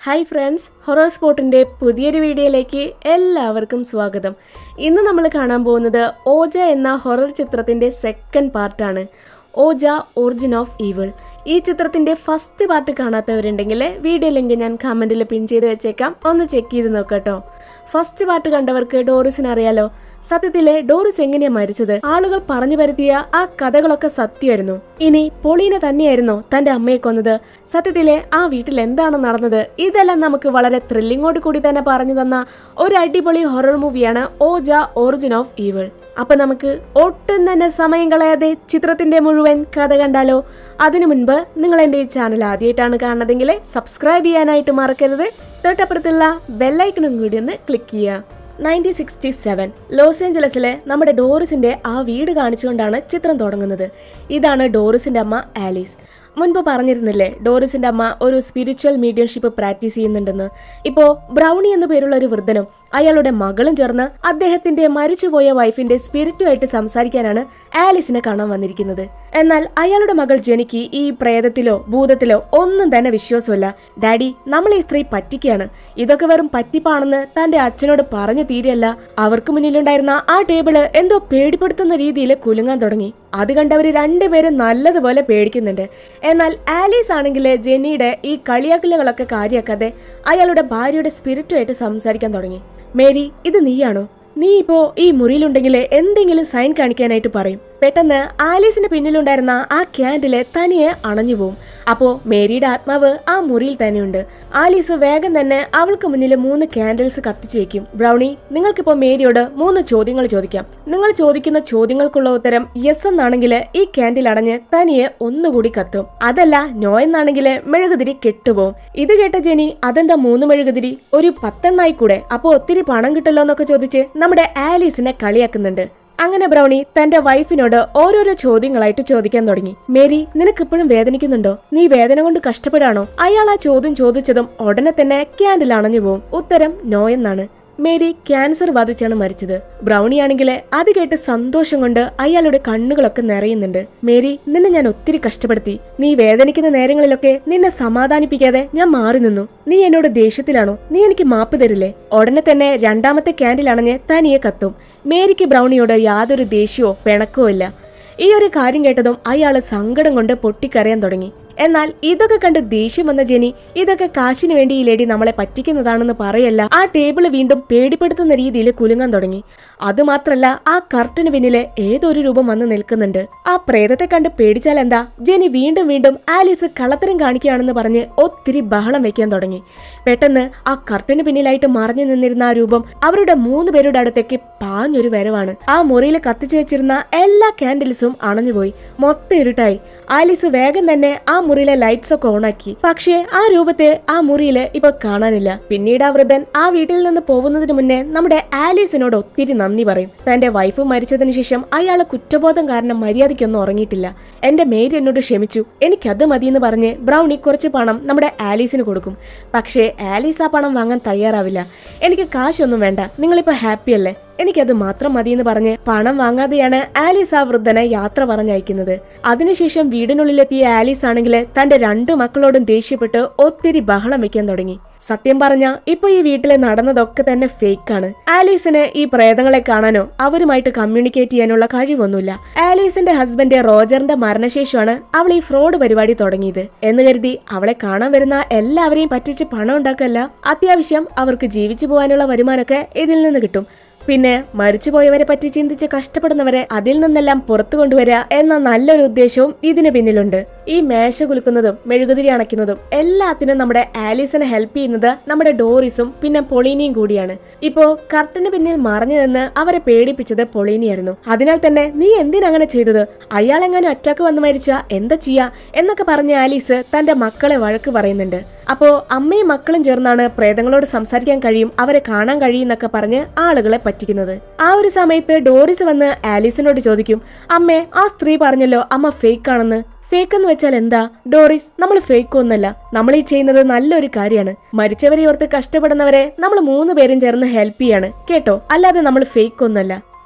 hi friends horror സ്പോട്ടിൻ്റെ പുതിയൊരു വീഡിയോയിലേക്ക് എല്ലാവർക്കും സ്വാഗതം ഇന്ന് നമ്മൾ കാണാൻ പോകുന്നത് ഓജ എന്ന ഹൊറർ ചിത്രത്തിൻ്റെ സെക്കൻഡ് പാർട്ടാണ് ഓജ ഒറിജിൻ ഓഫ് ഈവിൾ ഈ ചിത്രത്തിൻ്റെ ഫസ്റ്റ് പാർട്ട് കാണാത്തവരുണ്ടെങ്കിൽ വീഡിയോ ലിങ്ക് ഞാൻ കമൻറ്റിൽ പിൻ ചെയ്ത് വെച്ചേക്കാം ഒന്ന് ചെക്ക് ചെയ്ത് നോക്കട്ടോ ഫസ്റ്റ് പാർട്ട് കണ്ടവർക്ക് ഡോറിസിന് അറിയാലോ സത്യത്തിലെ ഡോറിസ് എങ്ങനെയാ മരിച്ചത് ആളുകൾ പറഞ്ഞു വരുത്തിയ ആ കഥകളൊക്കെ സത്യമായിരുന്നു ഇനി പൊളീന തന്നെയായിരുന്നോ തന്റെ അമ്മയെ കൊന്നത് സത്യത്തിലെ ആ വീട്ടിൽ എന്താണ് നടന്നത് ഇതെല്ലാം നമുക്ക് വളരെ ത്രില്ലിങ്ങോട് കൂടി തന്നെ പറഞ്ഞു തന്ന ഒരു അടിപൊളി ഹൊറർ മൂവിയാണ് ഓജ ഒറിജിൻ ഓഫ് ഈവിൾ അപ്പൊ നമുക്ക് ഒട്ടും തന്നെ സമയം കളയാതെ ചിത്രത്തിന്റെ മുഴുവൻ കഥ കണ്ടാലോ അതിനു മുൻപ് നിങ്ങൾ എന്റെ ഈ ചാനൽ ആദ്യമായിട്ടാണ് കാണുന്നതെങ്കിൽ സബ്സ്ക്രൈബ് ചെയ്യാനായിട്ട് മറക്കരുത് തൊട്ടപ്പുറത്തുള്ള ബെല്ലൈക്കണും കൂടി ഒന്ന് ക്ലിക്ക് ചെയ്യുക നയൻറ്റീൻ സിക്സ്റ്റി സെവൻ ലോസ് ഏഞ്ചലസിലെ നമ്മുടെ ഡോറിസിന്റെ ആ വീട് കാണിച്ചുകൊണ്ടാണ് ചിത്രം തുടങ്ങുന്നത് ഇതാണ് ഡോറിസിന്റെ അമ്മ ആലീസ് മുൻപ് പറഞ്ഞിരുന്നില്ലേ ഡോറിസിന്റെ അമ്മ ഒരു സ്പിരിച്വൽ മീഡിയംഷിപ്പ് പ്രാക്ടീസ് ചെയ്യുന്നുണ്ടെന്ന് ഇപ്പോ ബ്രൗണി എന്ന പേരുള്ള ഒരു വൃദ്ധനും അയാളുടെ മകളും ചേർന്ന് അദ്ദേഹത്തിന്റെ മരിച്ചുപോയ വൈഫിന്റെ സ്പിരിറ്റുമായിട്ട് സംസാരിക്കാനാണ് ആലിസിനെ കാണാൻ വന്നിരിക്കുന്നത് എന്നാൽ അയാളുടെ മകൾ ജനിക്ക് ഈ പ്രേതത്തിലോ ഭൂതത്തിലോ ഒന്നും തന്നെ വിശ്വാസമല്ല ഡാഡി നമ്മൾ ഈ സ്ത്രീ പറ്റിക്കുകയാണ് ഇതൊക്കെ വെറും പറ്റിപ്പാണെന്ന് തന്റെ അച്ഛനോട് പറഞ്ഞു തീരെയല്ല അവർക്ക് മുന്നിലുണ്ടായിരുന്ന ആ ടേബിള് എന്തോ പേടിപ്പെടുത്തുന്ന രീതിയിൽ കുലുങ്ങാൻ തുടങ്ങി അത് കണ്ടവര് രണ്ടുപേരും നല്ലതുപോലെ പേടിക്കുന്നുണ്ട് എന്നാൽ ആലീസ് ആണെങ്കിൽ ജെന്നിയുടെ ഈ കളിയാക്കലുകളൊക്കെ കാര്യാക്കാതെ അയാളുടെ ഭാര്യയുടെ സ്പിരിറ്റുമായിട്ട് സംസാരിക്കാൻ തുടങ്ങി മേരി ഇത് നീയാണോ നീ ഇപ്പോ ഈ മുറിയിലുണ്ടെങ്കിൽ എന്തെങ്കിലും സൈൻ കാണിക്കാനായിട്ട് പറയും പെട്ടെന്ന് ആലീസിന്റെ പിന്നിലുണ്ടായിരുന്ന ആ ക്യാൻഡില് തനിയെ അണഞ്ഞു പോവും അപ്പോ മേരിയുടെ ആത്മാവ് ആ മുറിയിൽ തന്നെയുണ്ട് ആലീസ് വേഗം തന്നെ അവൾക്ക് മുന്നിൽ മൂന്ന് കാൻഡിൽസ് കത്തിച്ചു വെക്കും ബ്രൗണി നിങ്ങൾക്കിപ്പോ മേരിയോട് മൂന്ന് ചോദ്യങ്ങൾ ചോദിക്കാം നിങ്ങൾ ചോദിക്കുന്ന ചോദ്യങ്ങൾക്കുള്ള ഉത്തരം യെസ് എന്നാണെങ്കിൽ ഈ ക്യാൻഡിൽ അടഞ്ഞ് തനിയെ ഒന്നുകൂടി കത്തും അതല്ല നോ എന്നാണെങ്കിൽ മെഴുകുതിരി കെട്ടുപോകും ഇത് കേട്ട ജെനി അതെന്താ മൂന്ന് മെഴുകുതിരി ഒരു പത്തെണ്ണായി കൂടെ അപ്പോ ഒത്തിരി പണം കിട്ടല്ലോ എന്നൊക്കെ ചോദിച്ച് നമ്മുടെ ആലീസിനെ കളിയാക്കുന്നുണ്ട് അങ്ങനെ ബ്രൗണി തന്റെ വൈഫിനോട് ഓരോരോ ചോദ്യങ്ങളായിട്ട് ചോദിക്കാൻ തുടങ്ങി മേരി നിനക്ക് ഇപ്പോഴും വേദനിക്കുന്നുണ്ടോ നീ വേദന കൊണ്ട് കഷ്ടപ്പെടാണോ അയാൾ ആ ചോദ്യം ചോദിച്ചതും ഉടനെ തന്നെ ക്യാൻഡിൽ അണഞ്ഞു പോവും ഉത്തരം നോ എന്നാണ് മേരി ക്യാൻസർ ബാധിച്ചാണ് മരിച്ചത് ബ്രൗണിയാണെങ്കിൽ അത് കേട്ട് സന്തോഷം കൊണ്ട് അയാളുടെ കണ്ണുകളൊക്കെ നിറയുന്നുണ്ട് മേരി നിന്നെ ഞാൻ ഒത്തിരി കഷ്ടപ്പെടുത്തി നീ വേദനിക്കുന്ന നേരങ്ങളിലൊക്കെ നിന്നെ സമാധാനിപ്പിക്കാതെ ഞാൻ മാറി നിന്നു നീ എന്നോട് ദേഷ്യത്തിലാണോ നീ എനിക്ക് മാപ്പ് തരില്ലേ ഉടനെ തന്നെ രണ്ടാമത്തെ ക്യാൻഡിൽ അണഞ്ഞ് തനിയെ കത്തും മേരിക്ക് ബ്രൗണിയോട് യാതൊരു ദേഷ്യമോ പിണക്കോ ഇല്ല ഈ ഒരു കാര്യം കേട്ടതും അയാള് സങ്കടം കൊണ്ട് പൊട്ടിക്കരയാൻ തുടങ്ങി എന്നാൽ ഇതൊക്കെ കണ്ട് ദേഷ്യം വന്ന ജെനി ഇതൊക്കെ കാശിന് വേണ്ടി ഈ ലേഡി നമ്മളെ പറ്റിക്കുന്നതാണെന്ന് പറയല്ല ആ ടേബിള് വീണ്ടും പേടിപ്പെടുത്തുന്ന രീതിയിൽ കുലുങ്ങാൻ തുടങ്ങി അതുമാത്രല്ല ആ കർട്ടന് പിന്നില് ഏതൊരു രൂപം വന്ന് നിൽക്കുന്നുണ്ട് ആ പ്രേതത്തെ കണ്ട് പേടിച്ചാൽ എന്താ ജെനി വീണ്ടും വീണ്ടും ആലീസ് കള്ളത്തരം കാണിക്കുകയാണെന്ന് പറഞ്ഞ് ഒത്തിരി ബഹളം വെക്കാൻ തുടങ്ങി പെട്ടെന്ന് ആ കർട്ടന് പിന്നിലായിട്ട് മറഞ്ഞു നിന്നിരുന്ന ആ രൂപം അവരുടെ മൂന്ന് പേരുടെ അടുത്തേക്ക് പാഞ്ഞൊരു വരവാണ് ആ മുറിയിൽ കത്തിച്ചു വെച്ചിരുന്ന എല്ലാ കാൻഡിൽസും അണഞ്ഞുപോയി മൊത്തം ഇരുട്ടായി ആലീസ് വേഗം തന്നെ ആ മുറിയിലെ ലൈറ്റ്സ് ഒക്കെ ഓണാക്കി പക്ഷേ ആ രൂപത്തെ ആ മുറിയില് ഇപ്പൊ കാണാനില്ല പിന്നീട് ആ വൃദ്ധൻ ആ വീട്ടിൽ നിന്ന് പോകുന്നതിന് മുന്നേ നമ്മുടെ ആലീസിനോട് ഒത്തിരി നന്ദി പറയും തന്റെ വൈഫ് മരിച്ചതിന് ശേഷം അയാള് കുറ്റബോധം കാരണം മര്യാദയ്ക്കൊന്നും ഉറങ്ങിയിട്ടില്ല എന്റെ മേരി എന്നോട് ക്ഷമിച്ചു എനിക്കത് മതിയെന്ന് പറഞ്ഞ് ബ്രൗണി കുറച്ച് പണം നമ്മുടെ ആലീസിന് കൊടുക്കും പക്ഷേ ആലീസ് ആ പണം വാങ്ങാൻ തയ്യാറാവില്ല എനിക്ക് കാശൊന്നും വേണ്ട നിങ്ങളിപ്പോ ഹാപ്പി അല്ലേ എനിക്കത് മാത്രം മതിയെന്ന് പറഞ്ഞ് പണം വാങ്ങാതെയാണ് ആലീസ് ആ വൃദ്ധനെ യാത്ര പറഞ്ഞയക്കുന്നത് അതിനുശേഷം വീടിനുള്ളിലെത്തിയ ആലീസ് ആണെങ്കിൽ തന്റെ രണ്ടു മക്കളോടും ദേഷ്യപ്പെട്ട് ഒത്തിരി ബഹളം വെക്കാൻ തുടങ്ങി സത്യം പറഞ്ഞ ഇപ്പൊ ഈ വീട്ടിൽ നടന്നതൊക്കെ തന്നെ ഫേക്കാണ് ആലീസിന് ഈ പ്രേതങ്ങളെ കാണാനോ അവരുമായിട്ട് കമ്മ്യൂണിക്കേറ്റ് ചെയ്യാനുള്ള കഴിവൊന്നുമില്ല ആലീസിന്റെ ഹസ്ബൻഡ് റോജറിന്റെ മരണശേഷമാണ് അവൾ ഈ ഫ്രോഡ് പരിപാടി തുടങ്ങിയത് എന്ന് കരുതി അവളെ കാണാൻ വരുന്ന എല്ലാവരെയും പറ്റിച്ച് പണം ഉണ്ടാക്കല്ല അത്യാവശ്യം അവർക്ക് ജീവിച്ചു പോകാനുള്ള വരുമാനമൊക്കെ ഇതിൽ നിന്ന് കിട്ടും പിന്നെ മരിച്ചുപോയവരെ പറ്റി ചിന്തിച്ച് കഷ്ടപ്പെടുന്നവരെ അതിൽ നിന്നെല്ലാം പുറത്തു കൊണ്ടുവരിക എന്ന നല്ലൊരു ഉദ്ദേശവും ഇതിന് പിന്നിലുണ്ട് ഈ മേശ കുലുക്കുന്നതും മെഴുകുതിരി അണയ്ക്കുന്നതും എല്ലാത്തിനും നമ്മുടെ ആലീസിനെ ഹെൽപ്പ് ചെയ്യുന്നത് നമ്മുടെ ഡോറിസും പിന്നെ പൊളീനിയും കൂടിയാണ് ഇപ്പോ കർട്ടന് പിന്നിൽ മറഞ്ഞു നിന്ന് അവരെ പേടിപ്പിച്ചത് പൊളീനിയായിരുന്നു അതിനാൽ തന്നെ നീ എന്തിനങ്ങനെ ചെയ്തത് അയാളെങ്ങാനും അറ്റാക്ക് വന്ന് മരിച്ച എന്താ ചെയ്യാ എന്നൊക്കെ പറഞ്ഞ ആലീസ് തന്റെ മക്കളെ വഴക്ക് പറയുന്നുണ്ട് അപ്പോ അമ്മയും മക്കളും ചേർന്നാണ് പ്രേതങ്ങളോട് സംസാരിക്കാൻ കഴിയും അവരെ കാണാൻ കഴിയും എന്നൊക്കെ പറഞ്ഞ് ആളുകളെ പറ്റിക്കുന്നത് ആ ഒരു സമയത്ത് ഡോറിസ് വന്ന് ആലീസിനോട് ചോദിക്കും അമ്മേ ആ സ്ത്രീ പറഞ്ഞല്ലോ അമ്മ ഫേക്ക് ആണെന്ന് ഫേക്ക് എന്ന് വെച്ചാൽ എന്താ ഡോറിസ് നമ്മൾ ഫേക്ക് ഒന്നല്ല നമ്മൾ ഈ ചെയ്യുന്നത് നല്ലൊരു കാര്യമാണ് മരിച്ചവരെ ഓർത്ത് കഷ്ടപ്പെടുന്നവരെ നമ്മൾ മൂന്ന് പേരും ചേർന്ന് ഹെൽപ്പ് ചെയ്യാണ് കേട്ടോ അല്ലാതെ നമ്മൾ ഫേക്ക് ഒന്നല്ല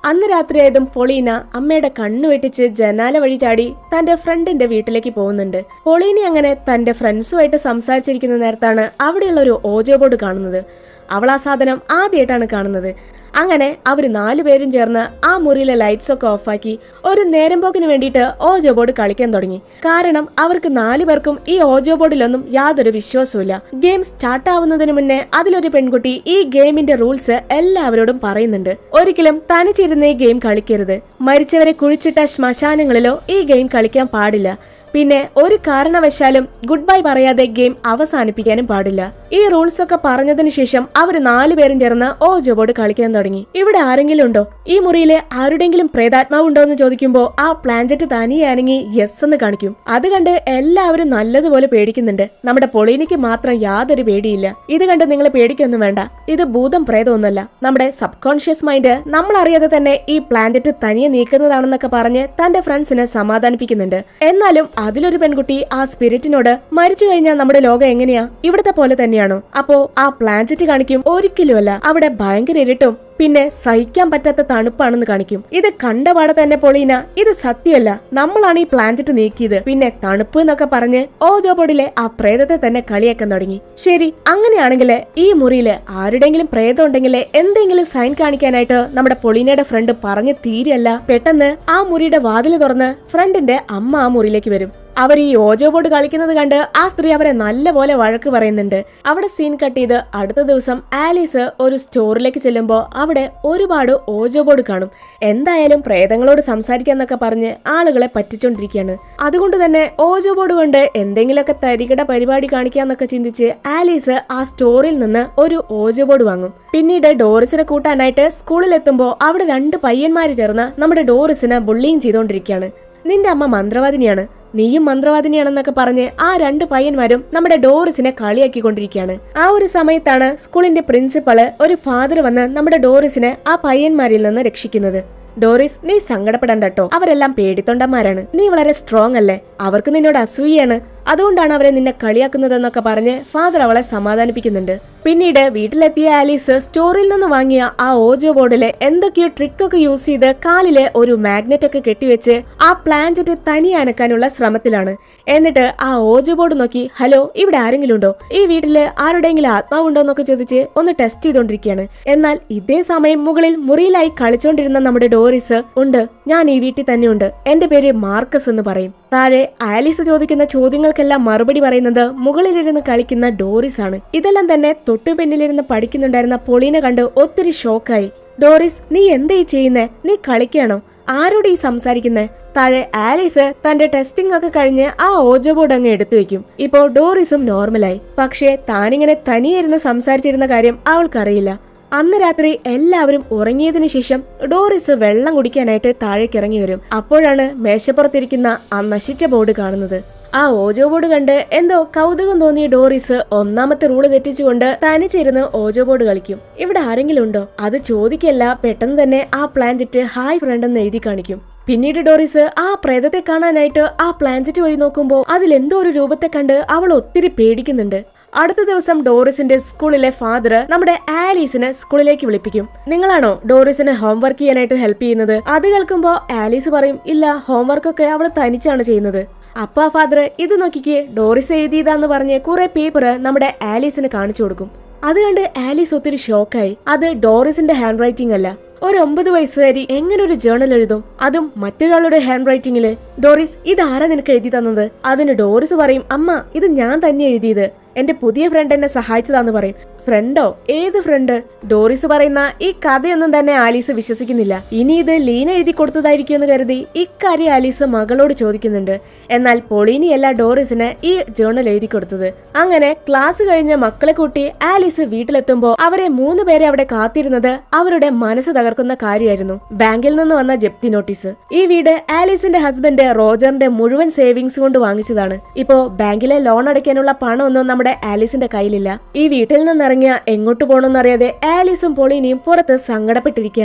അന്ന് രാത്രിയായതും പൊളീന അമ്മയുടെ കണ്ണു വെട്ടിച്ച് ജനാല വഴി ചാടി തന്റെ ഫ്രണ്ടിന്റെ വീട്ടിലേക്ക് പോകുന്നുണ്ട് പൊളീനി അങ്ങനെ തന്റെ ഫ്രണ്ട്സുമായിട്ട് സംസാരിച്ചിരിക്കുന്ന നേരത്താണ് അവിടെയുള്ള ഒരു ഓജോ ബോർഡ് കാണുന്നത് അവൾ ആ സാധനം ആദ്യമായിട്ടാണ് കാണുന്നത് അങ്ങനെ അവർ നാലുപേരും ചേർന്ന് ആ മുറിയിലെ ലൈറ്റ്സ് ഒക്കെ ഓഫാക്കി ഒരു നേരം പോക്കിന് വേണ്ടിയിട്ട് ഓജോ ബോർഡ് കളിക്കാൻ തുടങ്ങി കാരണം അവർക്ക് നാലു പേർക്കും ഈ ഓജോ ബോർഡിലൊന്നും യാതൊരു വിശ്വാസവുമില്ല ഗെയിം സ്റ്റാർട്ട് ആവുന്നതിന് മുന്നേ അതിലൊരു പെൺകുട്ടി ഈ ഗെയിമിന്റെ റൂൾസ് എല്ലാവരോടും പറയുന്നുണ്ട് ഒരിക്കലും തനിച്ചിരുന്ന് ഈ ഗെയിം കളിക്കരുത് മരിച്ചവരെ കുഴിച്ചിട്ട ശ്മശാനങ്ങളിലോ ഈ ഗെയിം കളിക്കാൻ പാടില്ല പിന്നെ ഒരു കാരണവശാലും ഗുഡ് ബൈ പറയാതെ ഗെയിം അവസാനിപ്പിക്കാനും പാടില്ല ഈ റൂൾസ് ഒക്കെ പറഞ്ഞതിന് ശേഷം അവർ നാലുപേരും ചേർന്ന് ഓജോ ബോർഡ് കളിക്കാൻ തുടങ്ങി ഇവിടെ ആരെങ്കിലും ഉണ്ടോ ഈ മുറിയിലെ ആരുടെങ്കിലും പ്രേതാത്മാവ് ഉണ്ടോ എന്ന് ചോദിക്കുമ്പോൾ ആ പ്ലാൻജറ്റ് തനിയെ അനങ്ങി യെസ് എന്ന് കാണിക്കും അത് കണ്ട് എല്ലാവരും നല്ലതുപോലെ പേടിക്കുന്നുണ്ട് നമ്മുടെ പൊളീനിക്ക് മാത്രം യാതൊരു പേടിയില്ല ഇത് കണ്ട് നിങ്ങൾ പേടിക്കൊന്നും വേണ്ട ഇത് ഭൂതം പ്രേതമൊന്നുമല്ല നമ്മുടെ സബ് കോൺഷ്യസ് മൈൻഡ് നമ്മൾ അറിയാതെ തന്നെ ഈ പ്ലാൻജറ്റ് തനിയെ നീക്കുന്നതാണെന്നൊക്കെ പറഞ്ഞ് തന്റെ ഫ്രണ്ട്സിനെ സമാധാനിപ്പിക്കുന്നുണ്ട് എന്നാലും അതിലൊരു പെൺകുട്ടി ആ സ്പിരിറ്റിനോട് മരിച്ചു കഴിഞ്ഞാൽ നമ്മുടെ ലോകം എങ്ങനെയാ ഇവിടത്തെ പോലെ തന്നെയാണോ അപ്പോ ആ പ്ലാൻജറ്റ് കാണിക്കും ഒരിക്കലുമല്ല അവിടെ ഭയങ്കര ഇരുട്ടും പിന്നെ സഹിക്കാൻ പറ്റാത്ത തണുപ്പാണെന്ന് കാണിക്കും ഇത് കണ്ടപാടെ തന്നെ പൊളീന ഇത് സത്യമല്ല നമ്മളാണ് ഈ പ്ലാൻജറ്റ് നീക്കിയത് പിന്നെ തണുപ്പ് എന്നൊക്കെ പറഞ്ഞ് ഓജോ ബോർഡിലെ ആ പ്രേതത്തെ തന്നെ കളിയാക്കാൻ തുടങ്ങി ശരി അങ്ങനെയാണെങ്കിൽ ഈ മുറിയില് ആരുടെങ്കിലും പ്രേതം ഉണ്ടെങ്കിൽ എന്തെങ്കിലും സൈൻ കാണിക്കാനായിട്ട് നമ്മുടെ പൊളീനയുടെ ഫ്രണ്ട് പറഞ്ഞ് തീരെയല്ല പെട്ടെന്ന് ആ മുറിയുടെ വാതിൽ തുറന്ന് ഫ്രണ്ടിന്റെ അമ്മ ആ മുറിയിലേക്ക് വരും അവർ ഈ ഓജോ ബോർഡ് കളിക്കുന്നത് കണ്ട് ആ സ്ത്രീ അവരെ നല്ലപോലെ വഴക്ക് പറയുന്നുണ്ട് അവിടെ സീൻ കട്ട് ചെയ്ത് അടുത്ത ദിവസം ആലീസ് ഒരു സ്റ്റോറിലേക്ക് ചെല്ലുമ്പോൾ അവിടെ ഒരുപാട് ഓജോ ബോർഡ് കാണും എന്തായാലും പ്രേതങ്ങളോട് സംസാരിക്കാന്നൊക്കെ പറഞ്ഞ് ആളുകളെ പറ്റിച്ചോണ്ടിരിക്കുകയാണ് അതുകൊണ്ട് തന്നെ ഓജോ ബോർഡ് കൊണ്ട് എന്തെങ്കിലുമൊക്കെ തരികിട പരിപാടി കാണിക്കാന്നൊക്കെ ചിന്തിച്ച് ആലീസ് ആ സ്റ്റോറിൽ നിന്ന് ഒരു ഓജോ ബോർഡ് വാങ്ങും പിന്നീട് ഡോറിസിനെ കൂട്ടാനായിട്ട് സ്കൂളിൽ എത്തുമ്പോൾ അവിടെ രണ്ട് പയ്യന്മാര് ചേർന്ന് നമ്മുടെ ഡോറിസിനെ ബുള്ളിങ് ചെയ്തുകൊണ്ടിരിക്കുകയാണ് നിന്റെ അമ്മ മന്ത്രവാദിനിയാണ് നീയും മന്ത്രവാദിനിയാണെന്നൊക്കെ പറഞ്ഞ് ആ രണ്ട് പയ്യന്മാരും നമ്മുടെ ഡോറിസിനെ കളിയാക്കിക്കൊണ്ടിരിക്കുകയാണ് ആ ഒരു സമയത്താണ് സ്കൂളിന്റെ പ്രിൻസിപ്പള് ഒരു ഫാദർ വന്ന് നമ്മുടെ ഡോറിസിനെ ആ പയ്യന്മാരിൽ നിന്ന് രക്ഷിക്കുന്നത് ഡോറിസ് നീ സങ്കടപ്പെടണ്ട കേട്ടോ അവരെല്ലാം പേടിത്തൊണ്ടന്മാരാണ് നീ വളരെ സ്ട്രോങ് അല്ലേ അവർക്ക് നിന്നോട് അസൂയാണ് അതുകൊണ്ടാണ് അവരെ നിന്നെ കളിയാക്കുന്നതെന്നൊക്കെ പറഞ്ഞ് ഫാദർ അവളെ സമാധാനിപ്പിക്കുന്നുണ്ട് പിന്നീട് വീട്ടിലെത്തിയ ആലീസ് സ്റ്റോറിൽ നിന്ന് വാങ്ങിയ ആ ഓജോ ബോർഡിലെ എന്തൊക്കെയോ ട്രിക്കൊക്കെ യൂസ് ചെയ്ത് കാലിലെ ഒരു മാഗ്നറ്റ് ഒക്കെ കെട്ടിവെച്ച് ആ പ്ലാൻജറ്റ് തനിയെ അനക്കാനുള്ള ശ്രമത്തിലാണ് എന്നിട്ട് ആ ഓജോ ബോർഡ് നോക്കി ഹലോ ഇവിടെ ആരെങ്കിലും ഉണ്ടോ ഈ വീട്ടില് ആരുടെയെങ്കിലും ആത്മാവുണ്ടോ എന്നൊക്കെ ചോദിച്ച് ഒന്ന് ടെസ്റ്റ് ചെയ്തോണ്ടിരിക്കുകയാണ് എന്നാൽ ഇതേ സമയം മുകളിൽ മുറിയിലായി കളിച്ചോണ്ടിരുന്ന നമ്മുടെ ഡോറിസ് ഉണ്ട് ഞാൻ ഈ വീട്ടിൽ തന്നെയുണ്ട് എന്റെ പേര് മാർക്കസ് എന്ന് പറയും താഴെ ആലീസ് ചോദിക്കുന്ന ചോദ്യങ്ങൾക്കെല്ലാം മറുപടി പറയുന്നത് മുകളിലിരുന്ന് കളിക്കുന്ന ഡോറിസ് ആണ് ഇതെല്ലാം തന്നെ തൊട്ടു പിന്നിലിരുന്ന് പഠിക്കുന്നുണ്ടായിരുന്ന പൊളീനെ കണ്ട് ഒത്തിരി ഷോക്കായി ഡോറിസ് നീ എന്താ ഈ ചെയ്യുന്നേ നീ കളിക്കുകയാണോ ആരോട് ഈ സംസാരിക്കുന്നേ താഴെ ആലീസ് തന്റെ ടെസ്റ്റിംഗ് ഒക്കെ കഴിഞ്ഞ് ആ ഓജോ ബോർഡ് അങ്ങ് എടുത്തു വെക്കും ഇപ്പോ ഡോറിസും നോർമലായി പക്ഷേ താനിങ്ങനെ തനിയെ ഇരുന്ന് സംസാരിച്ചിരുന്ന കാര്യം അവൾക്കറിയില്ല അന്ന് രാത്രി എല്ലാവരും ഉറങ്ങിയതിനു ശേഷം ഡോറിസ് വെള്ളം കുടിക്കാനായിട്ട് താഴേക്ക് ഇറങ്ങി വരും അപ്പോഴാണ് മേശപ്പുറത്തിരിക്കുന്ന ആ നശിച്ച ബോർഡ് കാണുന്നത് ആ ഓജോ ബോർഡ് കണ്ട് എന്തോ കൗതുകം തോന്നിയ ഡോറിസ് ഒന്നാമത്തെ റൂള് തെറ്റിച്ചുകൊണ്ട് തനിച്ചിരുന്ന് ഓജോ ബോർഡ് കളിക്കും ഇവിടെ ആരെങ്കിലും ഉണ്ടോ അത് ചോദിക്കല്ല പെട്ടെന്ന് തന്നെ ആ പ്ലാൻജറ്റ് ഹായ് ഫ്രണ്ട് എന്ന് എഴുതി കാണിക്കും പിന്നീട് ഡോറിസ് ആ പ്രേതത്തെ കാണാനായിട്ട് ആ പ്ലാൻജറ്റ് വഴി നോക്കുമ്പോൾ അതിലെന്തോ ഒരു രൂപത്തെ കണ്ട് അവൾ ഒത്തിരി പേടിക്കുന്നുണ്ട് അടുത്ത ദിവസം ഡോറിസിന്റെ സ്കൂളിലെ ഫാദർ നമ്മുടെ ആലീസിനെ സ്കൂളിലേക്ക് വിളിപ്പിക്കും നിങ്ങളാണോ ഡോറിസിനെ ഹോംവർക്ക് ചെയ്യാനായിട്ട് ഹെൽപ്പ് ചെയ്യുന്നത് അത് കേൾക്കുമ്പോ ആലീസ് പറയും ഇല്ല ഹോംവർക്ക് ഒക്കെ അവൾ തനിച്ചാണ് ചെയ്യുന്നത് അപ്പൊ ആ ഫാദർ ഇത് നോക്കിക്കേ ഡോറിസ് എഴുതിയതാന്ന് പറഞ്ഞ് കുറെ പേപ്പർ നമ്മുടെ ആലീസിന് കാണിച്ചു കൊടുക്കും അത് കണ്ട് ആലീസ് ഒത്തിരി ഷോക്കായി അത് ഡോറിസിന്റെ ഹാൻഡ് റൈറ്റിംഗ് അല്ല ഒരു ഒമ്പത് വയസ്സുകാരി എങ്ങനെ ഒരു ജേണൽ എഴുതും അതും മറ്റൊരാളുടെ ഹാൻഡ് റൈറ്റിംഗില് ഡോറിസ് ഇതാരാ നിനക്ക് എഴുതി തന്നത് അതിന് ഡോറിസ് പറയും അമ്മ ഇത് ഞാൻ തന്നെ എഴുതിയത് എന്റെ പുതിയ ഫ്രണ്ട് എന്നെ സഹായിച്ചതാന്ന് പറയും ഫ്രണ്ടോ ഏത് ഫ്രണ്ട് ഡോറിസ് പറയുന്ന ഈ കഥയൊന്നും തന്നെ ആലീസ് വിശ്വസിക്കുന്നില്ല ഇനി ഇത് ലീന എഴുതി കൊടുത്തതായിരിക്കും എന്ന് കരുതി ഇക്കാര്യം ആലീസ് മകളോട് ചോദിക്കുന്നുണ്ട് എന്നാൽ പൊളീനിയല്ല ഡോറിസിന് ഈ ജേണൽ എഴുതി കൊടുത്തത് അങ്ങനെ ക്ലാസ് കഴിഞ്ഞ് മക്കളെ കൂട്ടി ആലീസ് വീട്ടിലെത്തുമ്പോൾ അവരെ മൂന്ന് പേരെ അവിടെ കാത്തിരുന്നത് അവരുടെ മനസ്സ് തകർക്കുന്ന കാര്യമായിരുന്നു ബാങ്കിൽ നിന്ന് വന്ന ജപ്തി നോട്ടീസ് ഈ വീട് ആലീസിന്റെ ഹസ്ബൻഡ് റോജറിന്റെ മുഴുവൻ സേവിങ്സ് കൊണ്ട് വാങ്ങിച്ചതാണ് ഇപ്പോ ബാങ്കിലെ ലോൺ അടയ്ക്കാനുള്ള പണമൊന്നും നമ്മുടെ ആലീസിന്റെ കയ്യിലില്ല ഈ വീട്ടിൽ നിന്നിറങ്ങിയ എങ്ങോട്ട് പോകണമെന്നറിയാതെ ആലീസും പൊളീനിയും പുറത്ത് സങ്കടപ്പെട്ടിരിക്കുകയാണ്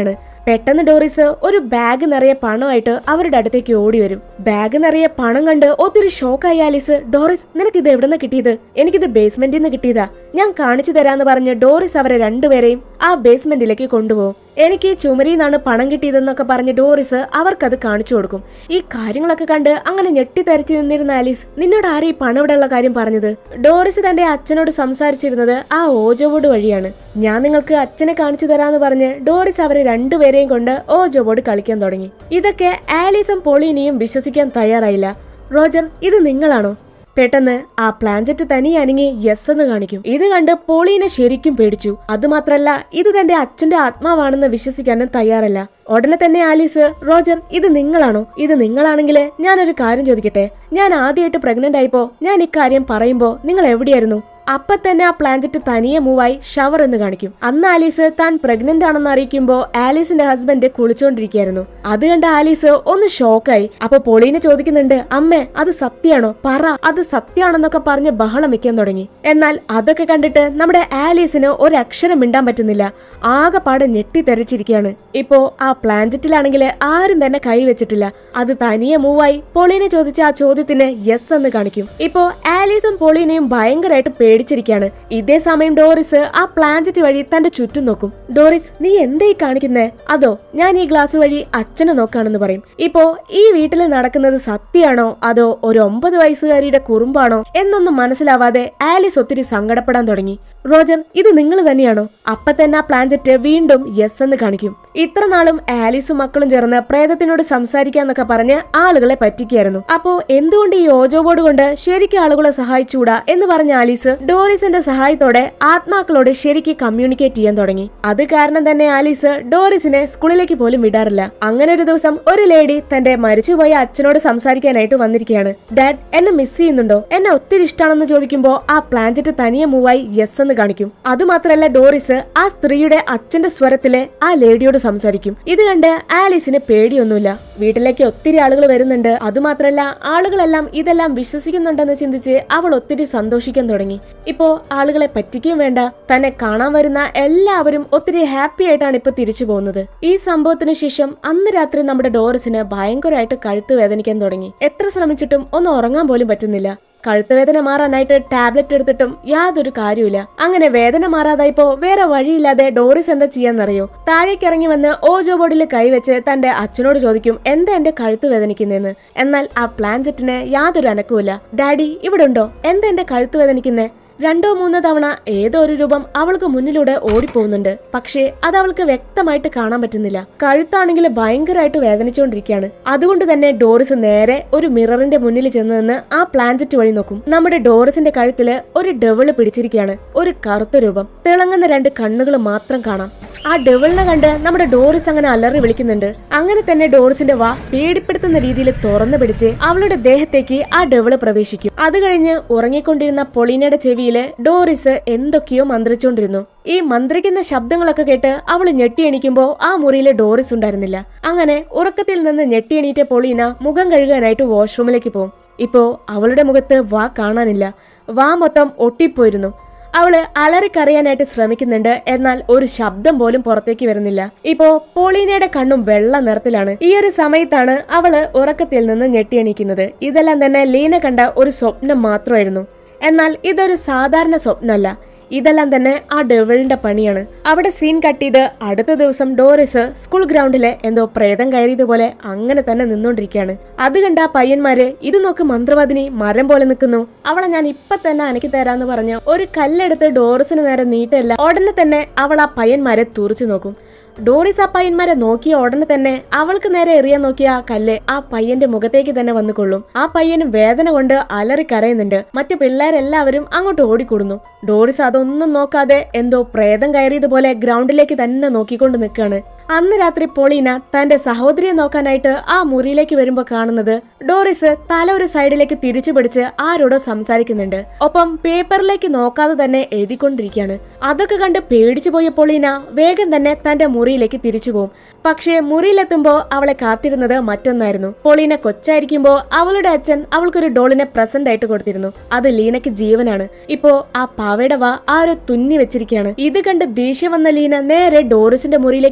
പെട്ടെന്ന് ഡോറിസ് ഒരു ബാഗ് നിറയെ പണമായിട്ട് അവരുടെ അടുത്തേക്ക് ഓടി വരും ബാഗ് നിറയെ പണം കണ്ട് ഒത്തിരി ഷോക്കായി ആലിസ് ഡോറിസ് നിനക്ക് ഇത് എവിടെ നിന്ന് കിട്ടിയത് എനിക്കിത് ബേസ്മെന്റിൽ നിന്ന് കിട്ടിയതാ ഞാൻ കാണിച്ചു തരാന്ന് പറഞ്ഞ് ഡോറിസ് അവരെ രണ്ടുപേരെയും ആ ബേസ്മെന്റിലേക്ക് കൊണ്ടുപോകും എനിക്ക് ചുമരിൽ നിന്നാണ് പണം കിട്ടിയതെന്നൊക്കെ പറഞ്ഞ് ഡോറിസ് അവർക്കത് കാണിച്ചു കൊടുക്കും ഈ കാര്യങ്ങളൊക്കെ കണ്ട് അങ്ങനെ ഞെട്ടിത്തരച്ച് നിന്നിരുന്ന ആലീസ് നിന്നോട് ആരും ഈ പണം ഇവിടെയുള്ള കാര്യം പറഞ്ഞത് ഡോറിസ് തന്റെ അച്ഛനോട് സംസാരിച്ചിരുന്നത് ആ ഓജോ ബോർഡ് വഴിയാണ് ഞാൻ നിങ്ങൾക്ക് അച്ഛനെ കാണിച്ചു തരാന്ന് പറഞ്ഞ് ഡോറിസ് അവരെ രണ്ടുപേരെയും കൊണ്ട് ഓജോ ബോർഡ് കളിക്കാൻ തുടങ്ങി ഇതൊക്കെ ആലീസും പോളീനിയും വിശ്വസിക്കാൻ തയ്യാറായില്ല റോജർ ഇത് നിങ്ങളാണോ പെട്ടെന്ന് ആ പ്ലാഞ്ചറ്റ് തനിയെ അനങ്ങി യെസ് എന്ന് കാണിക്കും ഇത് കണ്ട് പോളീനെ ശരിക്കും പേടിച്ചു അതുമാത്രല്ല ഇത് തന്റെ അച്ഛന്റെ ആത്മാവാണെന്ന് വിശ്വസിക്കാനും തയ്യാറല്ല ഉടനെ തന്നെ ആലീസ് റോജർ ഇത് നിങ്ങളാണോ ഇത് നിങ്ങളാണെങ്കിൽ ഞാനൊരു കാര്യം ചോദിക്കട്ടെ ഞാൻ ആദ്യമായിട്ട് പ്രഗ്നന്റ് ആയിപ്പോ ഞാൻ ഇക്കാര്യം പറയുമ്പോ നിങ്ങൾ എവിടെയായിരുന്നു അപ്പൊ തന്നെ ആ പ്ലാഞ്ചറ്റ് തനിയെ മൂവായി ഷവർ എന്ന് കാണിക്കും അന്ന് ആലീസ് താൻ പ്രഗ്നന്റ് ആണെന്ന് അറിയിക്കുമ്പോ ആലീസിന്റെ ഹസ്ബൻഡ് കുളിച്ചോണ്ടിരിക്കുകയായിരുന്നു അത് കണ്ട ആലീസ് ഒന്ന് ഷോക്കായി അപ്പൊ പൊളീനെ ചോദിക്കുന്നുണ്ട് അമ്മേ അത് സത്യാണോ പറ അത് സത്യാണെന്നൊക്കെ പറഞ്ഞ് ബഹളം വെക്കാൻ തുടങ്ങി എന്നാൽ അതൊക്കെ കണ്ടിട്ട് നമ്മുടെ ആലീസിന് ഒരക്ഷരം മിണ്ടാൻ പറ്റുന്നില്ല ആകെപ്പാടെ ഞെട്ടിത്തെറിച്ചിരിക്കുകയാണ് ഇപ്പോ ആ പ്ലാഞ്ചറ്റിലാണെങ്കിൽ ആരും തന്നെ കൈ വെച്ചിട്ടില്ല അത് തനിയെ മൂവായി പോളീനെ ചോദിച്ച ആ ചോദ്യത്തിന് യെസ് എന്ന് കാണിക്കും ഇപ്പോ ആലീസും പോളീനെയും ഭയങ്കരമായിട്ട് പേടിച്ചിരിക്കുകയാണ് ഇതേ സമയം ഡോറിസ് ആ പ്ലാഞ്ചറ്റ് വഴി തന്റെ ചുറ്റും നോക്കും ഡോറിസ് നീ എന്തേ കാണിക്കുന്നേ അതോ ഞാൻ ഈ ഗ്ലാസ് വഴി അച്ഛനെ നോക്കാണെന്ന് പറയും ഇപ്പോ ഈ വീട്ടിൽ നടക്കുന്നത് സത്യാണോ അതോ ഒരു ഒമ്പത് വയസ്സുകാരിയുടെ കുറുമ്പാണോ എന്നൊന്നും മനസ്സിലാവാതെ ആലിസ് ഒത്തിരി സങ്കടപ്പെടാൻ തുടങ്ങി റോജർ ഇത് നിങ്ങൾ തന്നെയാണോ അപ്പൊ തന്നെ ആ പ്ലാഞ്ചറ്റ് വീണ്ടും യെസ് എന്ന് കാണിക്കും ഇത്ര നാളും ആലീസും മക്കളും ചേർന്ന് പ്രേതത്തിനോട് സംസാരിക്കാന്നൊക്കെ പറഞ്ഞ് ആളുകളെ പറ്റിക്കായിരുന്നു അപ്പോ എന്തുകൊണ്ട് ഈ ഓജോ ബോർഡ് കൊണ്ട് ശരിക്കും ആളുകളെ സഹായിച്ചൂടാ എന്ന് പറഞ്ഞ ആലീസ് ഡോറിസിന്റെ സഹായത്തോടെ ആത്മാക്കളോട് ശരിക്ക് കമ്മ്യൂണിക്കേറ്റ് ചെയ്യാൻ തുടങ്ങി അത് കാരണം തന്നെ ആലീസ് ഡോറിസിനെ സ്കൂളിലേക്ക് പോലും വിടാറില്ല അങ്ങനെ ഒരു ദിവസം ഒരു ലേഡി തന്റെ മരിച്ചുപോയ അച്ഛനോട് സംസാരിക്കാനായിട്ട് വന്നിരിക്കുകയാണ് ഡാഡ് എന്നെ മിസ് ചെയ്യുന്നുണ്ടോ എന്നെ ഒത്തിരി ഇഷ്ടമാണെന്ന് ചോദിക്കുമ്പോ ആ പ്ലാഞ്ചറ്റ് തനിയെ മൂവായി യെസ് എന്ന് കാണിക്കും അതുമാത്രല്ല ഡോറിസ് ആ സ്ത്രീയുടെ അച്ഛന്റെ സ്വരത്തില് ആ ലേഡിയോട് സംസാരിക്കും ഇത് കണ്ട് ആലീസിന് പേടിയൊന്നുമില്ല വീട്ടിലേക്ക് ഒത്തിരി ആളുകൾ വരുന്നുണ്ട് അതുമാത്രല്ല ആളുകളെല്ലാം ഇതെല്ലാം വിശ്വസിക്കുന്നുണ്ടെന്ന് ചിന്തിച്ച് അവൾ ഒത്തിരി സന്തോഷിക്കാൻ തുടങ്ങി ഇപ്പോ ആളുകളെ പറ്റിക്കുകയും വേണ്ട തന്നെ കാണാൻ വരുന്ന എല്ലാവരും ഒത്തിരി ഹാപ്പി ആയിട്ടാണ് ഇപ്പൊ തിരിച്ചു പോകുന്നത് ഈ സംഭവത്തിന് ശേഷം അന്ന് രാത്രി നമ്മുടെ ഡോറിസിന് ഭയങ്കരമായിട്ട് കഴുത്ത് വേദനിക്കാൻ തുടങ്ങി എത്ര ശ്രമിച്ചിട്ടും ഒന്ന് ഉറങ്ങാൻ പോലും പറ്റുന്നില്ല കഴുത്തുവേദന മാറാനായിട്ട് ടാബ്ലറ്റ് എടുത്തിട്ടും യാതൊരു കാര്യമില്ല അങ്ങനെ വേദന മാറാതായപ്പോ വേറെ വഴിയില്ലാതെ ഡോറിസ് എന്താ ചെയ്യാന്നറിയോ താഴേക്ക് ഇറങ്ങി വന്ന് ഓജോ ബോർഡിൽ കൈവച്ച് തന്റെ അച്ഛനോട് ചോദിക്കും എന്താ എന്റെ കഴുത്ത് വേദനിക്കുന്നതെന്ന് എന്നാൽ ആ പ്ലാൻജറ്റിന് യാതൊരു അനക്കവുമില്ല ഡാഡി ഇവിടെ ഉണ്ടോ എന്താ എന്റെ കഴുത്ത് വേദനിക്കുന്നേ രണ്ടോ മൂന്നോ തവണ ഏതോ ഒരു രൂപം അവൾക്ക് മുന്നിലൂടെ ഓടിപ്പോകുന്നുണ്ട് പക്ഷേ അത് അവൾക്ക് വ്യക്തമായിട്ട് കാണാൻ പറ്റുന്നില്ല കഴുത്താണെങ്കിൽ ഭയങ്കരമായിട്ട് വേദനിച്ചുകൊണ്ടിരിക്കുകയാണ് അതുകൊണ്ട് തന്നെ ഡോറിസ് നേരെ ഒരു മിററിന്റെ മുന്നിൽ ചെന്ന് നിന്ന് ആ പ്ലാഞ്ചറ്റ് വഴി നോക്കും നമ്മുടെ ഡോറിസിന്റെ കഴുത്തില് ഒരു ഡെവിള് പിടിച്ചിരിക്കുകയാണ് ഒരു കറുത്ത രൂപം തിളങ്ങുന്ന രണ്ട് കണ്ണുകൾ മാത്രം കാണാം ആ ഡെവിളിനെ കണ്ട് നമ്മുടെ ഡോറിസ് അങ്ങനെ അലറി വിളിക്കുന്നുണ്ട് അങ്ങനെ തന്നെ ഡോറിസിന്റെ വാ പേടിപ്പെടുത്തുന്ന രീതിയിൽ തുറന്നു പിടിച്ച് അവളുടെ ദേഹത്തേക്ക് ആ ഡെവിള് പ്രവേശിക്കും അത് കഴിഞ്ഞ് ഉറങ്ങിക്കൊണ്ടിരുന്ന പൊളീനയുടെ ചെവിയില് ഡോറിസ് എന്തൊക്കെയോ മന്ത്രിച്ചുകൊണ്ടിരുന്നു ഈ മന്ത്രിക്കുന്ന ശബ്ദങ്ങളൊക്കെ കേട്ട് അവൾ ഞെട്ടി എണീക്കുമ്പോ ആ മുറിയിലെ ഡോറിസ് ഉണ്ടായിരുന്നില്ല അങ്ങനെ ഉറക്കത്തിൽ നിന്ന് ഞെട്ടി എണീറ്റ പൊളീന മുഖം കഴുകാനായിട്ട് വാഷ്റൂമിലേക്ക് പോകും ഇപ്പോ അവളുടെ മുഖത്ത് വാ കാണാനില്ല വാ മൊത്തം ഒട്ടിപ്പോയിരുന്നു അവള് അലറിക്കറിയാനായിട്ട് ശ്രമിക്കുന്നുണ്ട് എന്നാൽ ഒരു ശബ്ദം പോലും പുറത്തേക്ക് വരുന്നില്ല ഇപ്പോ പോളീനയുടെ കണ്ണും വെള്ള നിറത്തിലാണ് ഈ ഒരു സമയത്താണ് അവള് ഉറക്കത്തിൽ നിന്ന് ഞെട്ടിയണിക്കുന്നത് ഇതെല്ലാം തന്നെ ലീന കണ്ട ഒരു സ്വപ്നം മാത്രമായിരുന്നു എന്നാൽ ഇതൊരു സാധാരണ സ്വപ്നമല്ല ഇതെല്ലാം തന്നെ ആ ഡെവിളിന്റെ പണിയാണ് അവിടെ സീൻ കട്ട് ചെയ്ത് അടുത്ത ദിവസം ഡോറിസ് സ്കൂൾ ഗ്രൗണ്ടിലെ എന്തോ പ്രേതം കയറിയതുപോലെ അങ്ങനെ തന്നെ നിന്നോണ്ടിരിക്കുകയാണ് അത് കണ്ട ആ പയ്യന്മാര് ഇത് നോക്ക് മന്ത്രവാദിനി മരം പോലെ നിൽക്കുന്നു അവളെ ഞാൻ ഇപ്പൊ തന്നെ അനക്കി തരാന്ന് പറഞ്ഞ് ഒരു കല്ലെടുത്ത് ഡോറിസിന് നേരെ നീട്ടല്ല ഉടനെ തന്നെ അവൾ ആ പയ്യന്മാരെ തുറച്ചു നോക്കും ഡോറിസ് ആ പയ്യന്മാരെ നോക്കിയ ഉടനെ തന്നെ അവൾക്ക് നേരെ എറിയാൻ നോക്കിയ ആ കല്ല് ആ പയ്യന്റെ മുഖത്തേക്ക് തന്നെ വന്നു കൊള്ളും ആ പയ്യന് വേദന കൊണ്ട് അലറി കരയുന്നുണ്ട് മറ്റു പിള്ളേരെല്ലാവരും അങ്ങോട്ട് ഓടിക്കൂടുന്നു ഡോറിസ് അതൊന്നും നോക്കാതെ എന്തോ പ്രേതം കയറിയതുപോലെ ഗ്രൗണ്ടിലേക്ക് തന്നെ നോക്കിക്കൊണ്ട് നിൽക്കാണ് അന്ന് രാത്രി പൊളീന തന്റെ സഹോദരിയെ നോക്കാനായിട്ട് ആ മുറിയിലേക്ക് വരുമ്പോ കാണുന്നത് ഡോറിസ് തല ഒരു സൈഡിലേക്ക് തിരിച്ചു പിടിച്ച് ആരോടോ സംസാരിക്കുന്നുണ്ട് ഒപ്പം പേപ്പറിലേക്ക് നോക്കാതെ തന്നെ എഴുതിക്കൊണ്ടിരിക്കുകയാണ് അതൊക്കെ കണ്ട് പേടിച്ചു പോയ പൊളീന വേഗം തന്നെ തന്റെ മുറിയിലേക്ക് തിരിച്ചു പോകും പക്ഷേ മുറിയിലെത്തുമ്പോ അവളെ കാത്തിരുന്നത് മറ്റൊന്നായിരുന്നു പൊളീന കൊച്ചായിരിക്കുമ്പോ അവളുടെ അച്ഛൻ അവൾക്കൊരു ഡോളിനെ പ്രസന്റ് ആയിട്ട് കൊടുത്തിരുന്നു അത് ലീനയ്ക്ക് ജീവനാണ് ഇപ്പോ ആ പാവയുടെ വാ ആരോ തുന്നി വെച്ചിരിക്കുകയാണ് ഇത് കണ്ട് ദേഷ്യം വന്ന ലീന നേരെ ഡോറിസിന്റെ മുറിയിലേക്ക് ചെന്ന്